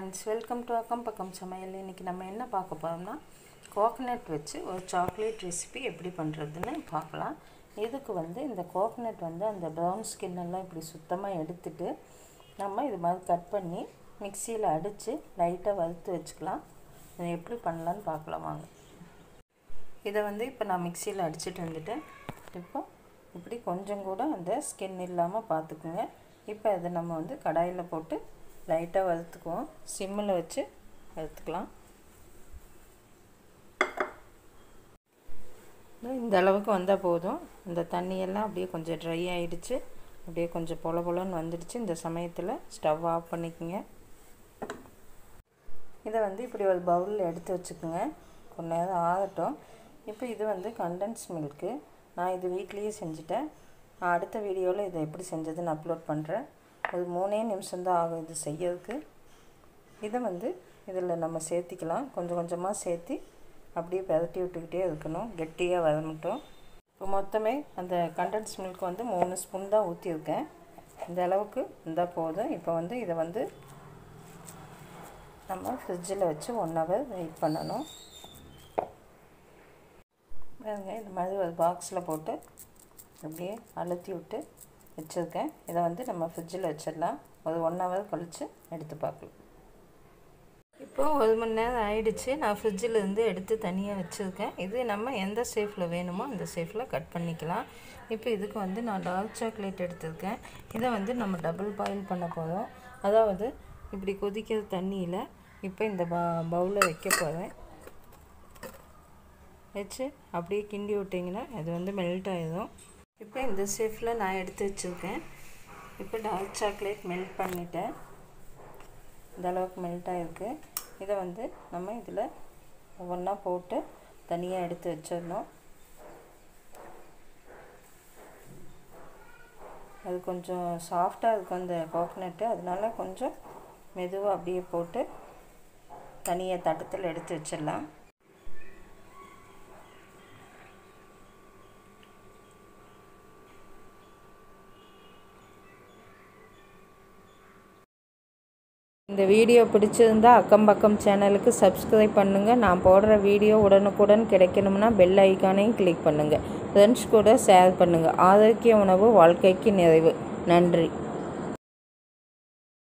friends welcome to அக்கம் பக்கம் சமையல் இன்றைக்கி நம்ம என்ன பார்க்க போகிறோம்னா கோகனட் வச்சு ஒரு சாக்லேட் ரெசிபி எப்படி பண்ணுறதுன்னு பார்க்கலாம் இதுக்கு வந்து இந்த கோகனட் வந்து அந்த ப்ரௌன் ஸ்கின் எல்லாம் இப்படி சுத்தமாக எடுத்துட்டு நம்ம இது மாதிரி கட் பண்ணி மிக்சியில் அடித்து லைட்டாக வறுத்து வச்சுக்கலாம் இதை எப்படி பண்ணலான்னு பார்க்கலாம் வாங்க இதை வந்து இப்போ நான் மிக்சியில் அடிச்சுட்டு வந்துட்டேன் இப்போ இப்படி கொஞ்சம் கூட அந்த ஸ்கின் இல்லாமல் பார்த்துக்குங்க இப்போ இதை நம்ம வந்து கடாயில் போட்டு லைட்டாக வறுத்துக்குவோம் சிம்மில் வச்சு வறுத்துக்கலாம் இந்த அளவுக்கு வந்தால் போதும் இந்த தண்ணியெல்லாம் அப்படியே கொஞ்சம் ட்ரை ஆகிடுச்சு அப்படியே கொஞ்சம் பொல பொலன்னு வந்துடுச்சு இந்த சமயத்தில் ஸ்டவ் ஆஃப் பண்ணிக்கோங்க இதை வந்து இப்படி ஒரு பவுலில் எடுத்து வச்சுக்கோங்க கொஞ்ச நேரம் ஆகட்டும் இப்போ இது வந்து கண்டென்ஸ் மில்க்கு நான் இது வீட்லேயே செஞ்சுட்டேன் நான் அடுத்த வீடியோவில் இதை எப்படி செஞ்சதுன்னு அப்லோட் பண்ணுறேன் ஒரு மூணே நிமிஷம்தான் ஆகும் இது செய்யறதுக்கு இதை வந்து இதில் நம்ம சேர்த்திக்கலாம் கொஞ்சம் கொஞ்சமாக சேர்த்தி அப்படியே பரட்டி விட்டுக்கிட்டே இருக்கணும் கெட்டியாக வர மட்டும் இப்போ மொத்தமே அந்த கண்டென்ஸ் மில்க் வந்து மூணு ஸ்பூன் தான் ஊற்றிருக்கேன் இந்த அளவுக்கு இருந்தால் போதும் இப்போ வந்து இதை வந்து நம்ம ஃப்ரிட்ஜில் வச்சு ஒன் ஹவர் வெயிட் பண்ணணும் பாருங்க இந்த மாதிரி ஒரு பாக்ஸில் போட்டு அப்படியே அழுத்தி விட்டு வச்சுருக்கேன் இதை வந்து நம்ம ஃப்ரிட்ஜில் வச்சிடலாம் ஒரு ஒன் ஹவர் கழித்து எடுத்து பார்க்கலாம் இப்போது ஒரு மணி நேரம் ஆயிடுச்சு நான் ஃப்ரிட்ஜில் இருந்து எடுத்து தனியாக வச்சுருக்கேன் இது நம்ம எந்த ஷேஃபில் வேணுமோ அந்த ஷேஃபில் கட் பண்ணிக்கலாம் இப்போ இதுக்கு வந்து நான் டார்க் சாக்லேட் எடுத்திருக்கேன் இதை வந்து நம்ம டபுள் பாயில் பண்ண போகிறோம் அதாவது இப்படி கொதிக்கிற தண்ணியில் இப்போ இந்த ப பவுலில் வைக்க போகிறேன் வச்சு அப்படியே கிண்டி விட்டிங்கன்னா அது வந்து மெல்ட் ஆகிடும் இப்போ இந்த ஷேஃபில் நான் எடுத்து வச்சுருக்கேன் இப்போ டார்க் சாக்லேட் மெல்ட் பண்ணிட்டேன் இந்த அளவுக்கு மெல்ட் ஆகிருக்கு இதை வந்து நம்ம இதில் ஒவ்வொன்றா போட்டு தனியாக எடுத்து வச்சிடணும் அது கொஞ்சம் சாஃப்டாக இருக்கும் அந்த கோகனட்டு அதனால கொஞ்சம் மெதுவாக அப்படியே போட்டு தனியாக தட்டத்தில் எடுத்து வச்சிடலாம் இந்த வீடியோ பிடிச்சிருந்தா அக்கம் பக்கம் சேனலுக்கு சப்ஸ்கிரைப் பண்ணுங்கள் நான் போடுற வீடியோ உடனுக்குடன் கிடைக்கணும்னா பெல் ஐக்கானையும் கிளிக் பண்ணுங்கள் ஃப்ரெண்ட்ஸ் கூட ஷேர் பண்ணுங்கள் ஆரோக்கிய உணவு வாழ்க்கைக்கு நிறைவு நன்றி